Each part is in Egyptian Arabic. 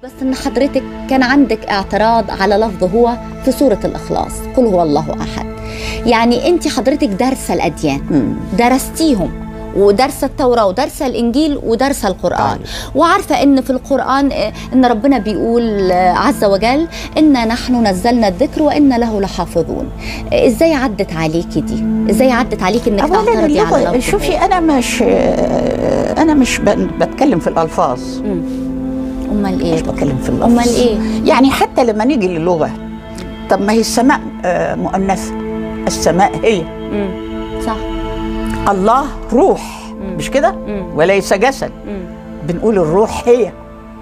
بس ان حضرتك كان عندك اعتراض على لفظ هو في سوره الاخلاص قل هو الله احد يعني انت حضرتك دارسه الاديان مم. درستيهم ودارسه التوراه ودارسه الانجيل ودارسه القران طيب. وعارفه ان في القران آه، ان ربنا بيقول آه، عز وجل انا نحن نزلنا الذكر وانا له لحافظون آه، ازاي عدت عليكي دي ازاي عدت عليكي انك اولا تعترضي على اللغه لفظ شوفي هو؟ انا مش انا مش ب- بتكلم في الالفاظ مم. امال ايه مش بتكلم في اللفظ امال ايه يعني حتى لما نيجي للغه طب ما هي السماء آه، مؤنثه السماء هي مم. صح الله روح مم. مش كده مم. وليس جسد مم. بنقول الروح هي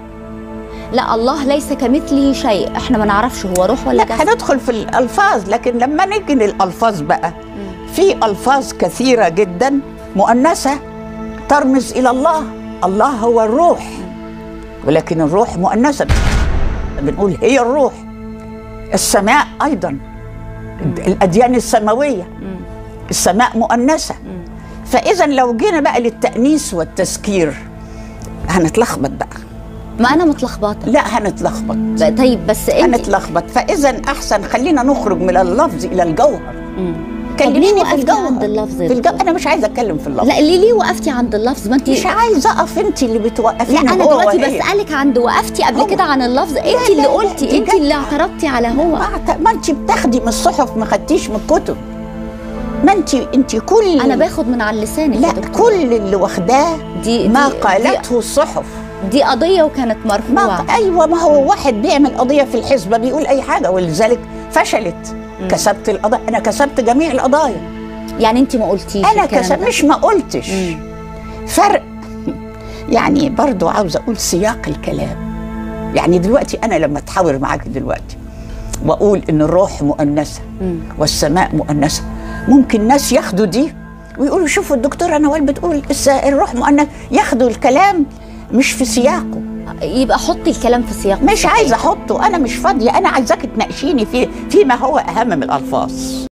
لا الله ليس كمثله شيء احنا ما نعرفش هو روح ولا لا جسد هندخل في الالفاظ لكن لما نيجي للالفاظ بقى مم. في الفاظ كثيره جدا مؤنثه ترمز الى الله الله هو الروح ولكن الروح مؤنثه بنقول هي الروح السماء ايضا الاديان السماويه مم. السماء مؤنثه مم. فاذا لو جينا بقى للتانيث والتذكير هنتلخبط بقى ما انا متلخبطه لا هنتلخبط ب- طيب بس انت هنتلخبط فاذا احسن خلينا نخرج من اللفظ الى الجوهر مم. طب ليه كلميني في وقفتي الجوهر عند اللفظ في الجو... انا مش عايزه اتكلم في اللفظ لا ليه ليه وقفتي عند اللفظ ما انت مش عايزه اقف انت اللي لا بتوقفيني انا هو دلوقتي وهي. بسالك عند وقفتي قبل هو. كده عن اللفظ انت لا، اللي لا، قلتي دي انت جت. اللي اعترضتي على هو ما, أعت- ما انت بتاخدي من الصحف ما خدتيش من الكتب ما انت انت كل انا باخد من على لسانك لا يا دكتور. كل اللي واخداه دي ما دي- قالته الصحف دي, دي قضيه وكانت مرفوعه ما ايوه ما هو واحد بيعمل قضيه في الحزبه بيقول اي حاجه ولذلك فشلت كسبت القضايا انا كسبت جميع القضايا يعني انت ما قلتيش انا الكلام كسب ده. مش ما قلتش مم. فرق يعني برضو عاوزه اقول سياق الكلام يعني دلوقتي انا لما اتحاور معاك دلوقتي واقول ان الروح مؤنثه مم. والسماء مؤنثه ممكن ناس ياخدوا دي ويقولوا شوفوا الدكتوره نوال بتقول الس- الروح مؤنث ياخدوا الكلام مش في سياقه يبقى حطي الكلام في سياق مش صحيح. عايزه احطه انا مش فاضيه انا عايزاك تناقشيني في فيما هو اهم من الالفاظ